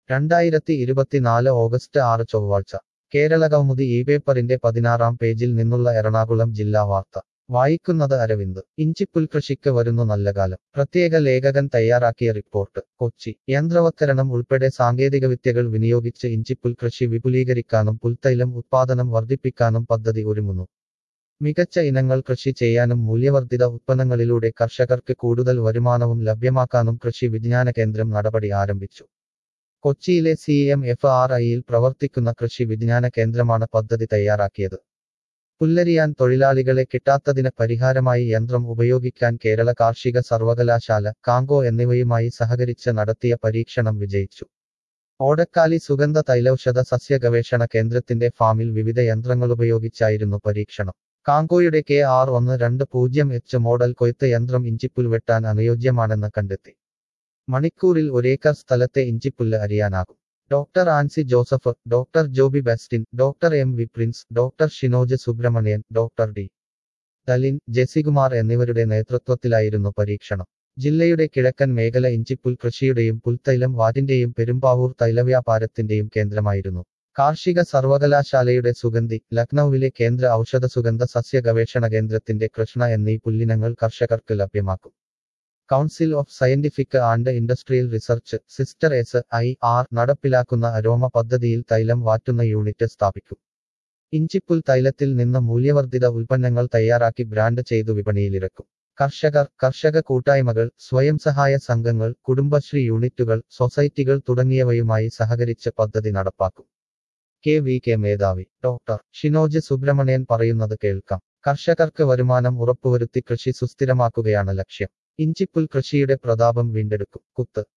രണ്ടായിരത്തി ഇരുപത്തിനാല് ഓഗസ്റ്റ് ആറ് ചൊവ്വാഴ്ച കേരള കൗമുദി ഈ പേപ്പറിന്റെ പതിനാറാം പേജിൽ നിന്നുള്ള എറണാകുളം ജില്ലാ വാർത്ത വായിക്കുന്നത് അരവിന്ദ് ഇഞ്ചിപ്പുൽകൃഷിക്ക് വരുന്നു നല്ല കാലം പ്രത്യേക ലേഖകൻ തയ്യാറാക്കിയ റിപ്പോർട്ട് കൊച്ചി യന്ത്രവത്കരണം ഉൾപ്പെടെ സാങ്കേതികവിദ്യകൾ വിനിയോഗിച്ച് ഇഞ്ചിപ്പുൽകൃഷി വിപുലീകരിക്കാനും പുൽത്തൈലം ഉത്പാദനം വർദ്ധിപ്പിക്കാനും പദ്ധതി ഒരുങ്ങുന്നു മികച്ച ഇനങ്ങൾ കൃഷി ചെയ്യാനും മൂല്യവർദ്ധിത ഉത്പന്നങ്ങളിലൂടെ കർഷകർക്ക് കൂടുതൽ വരുമാനവും ലഭ്യമാക്കാനും കൃഷി വിജ്ഞാന കേന്ദ്രം നടപടി ആരംഭിച്ചു കൊച്ചിയിലെ സി എം എഫ് ആർ ഐയിൽ പ്രവർത്തിക്കുന്ന കൃഷി വിജ്ഞാന കേന്ദ്രമാണ് പദ്ധതി തയ്യാറാക്കിയത് പുല്ലരിയാൻ തൊഴിലാളികളെ കിട്ടാത്തതിന് പരിഹാരമായി യന്ത്രം ഉപയോഗിക്കാൻ കേരള കാർഷിക സർവകലാശാല കാങ്കോ എന്നിവയുമായി സഹകരിച്ച് നടത്തിയ പരീക്ഷണം വിജയിച്ചു ഓടക്കാലി സുഗന്ധ തൈലൌഷധ സസ്യ ഗവേഷണ കേന്ദ്രത്തിന്റെ ഫാമിൽ വിവിധ യന്ത്രങ്ങളുപയോഗിച്ചായിരുന്നു പരീക്ഷണം കാങ്കോയുടെ കെ ആർ ഒന്ന് രണ്ട് പൂജ്യം എച്ച് മോഡൽ കൊയ്ത്ത് യന്ത്രം ഇഞ്ചിപ്പുൽ വെട്ടാൻ അനുയോജ്യമാണെന്ന് കണ്ടെത്തി മണിക്കൂറിൽ ഒരേക്കർ സ്ഥലത്തെ ഇഞ്ചിപ്പുല്ല് അറിയാനാകും doctor Ancy Joseph doctor Joby Bestin doctor M V Prince doctor Shinoj Subramanian doctor D Dalin Jessykumar എന്നിവരുടെ നേതൃത്വത്തിലായിരുന്നു പരീക്ഷണം ജില്ലയുടെ കിഴക്കൻ മേഖല ഇഞ്ചിപ്പുൽ കൃഷിയുടെയും പുൽത്തൈലം വാറ്റിന്റെയും പെരുമ്പാവൂർ തൈലവ്യാപാരത്തിന്റെയും കേന്ദ്രമായിരുന്നു കാർഷിക സർവകലാശാലയുടെ സുഗന്ധി ലക്നൌവിലെ കേന്ദ്ര ഔഷധ സുഗന്ധ സസ്യ ഗവേഷണ കേന്ദ്രത്തിന്റെ കൃഷ്ണ എന്നീ പുല്ലിനങ്ങൾ കർഷകർക്ക് ലഭ്യമാക്കും council of scientific and industrial research സിസ്റ്റർ എസ് ഐ ആർ നടപ്പിലാക്കുന്ന അരോമ പദ്ധതിയിൽ തൈലം വാറ്റുന്ന യൂണിറ്റ് സ്ഥാപിക്കും ഇഞ്ചിപ്പുൽ തൈലത്തിൽ നിന്ന് മൂല്യവർദ്ധിത ഉൽപ്പന്നങ്ങൾ തയ്യാറാക്കി ബ്രാൻഡ് ചെയ്തു വിപണിയിലിറക്കും കർഷകർ കർഷക കൂട്ടായ്മകൾ സ്വയം സഹായ സംഘങ്ങൾ കുടുംബശ്രീ യൂണിറ്റുകൾ സൊസൈറ്റികൾ തുടങ്ങിയവയുമായി സഹകരിച്ച് പദ്ധതി നടപ്പാക്കും കെ വി കെ മേധാവി ഡോക്ടർ ഷിനോജ് സുബ്രഹ്മണ്യൻ പറയുന്നത് കേൾക്കാം കർഷകർക്ക് വരുമാനം ഉറപ്പുവരുത്തി കൃഷി സുസ്ഥിരമാക്കുകയാണ് ലക്ഷ്യം ഇഞ്ചിപ്പുൽ കൃഷിയുടെ പ്രതാപം വീണ്ടെടുക്കും കുത്ത്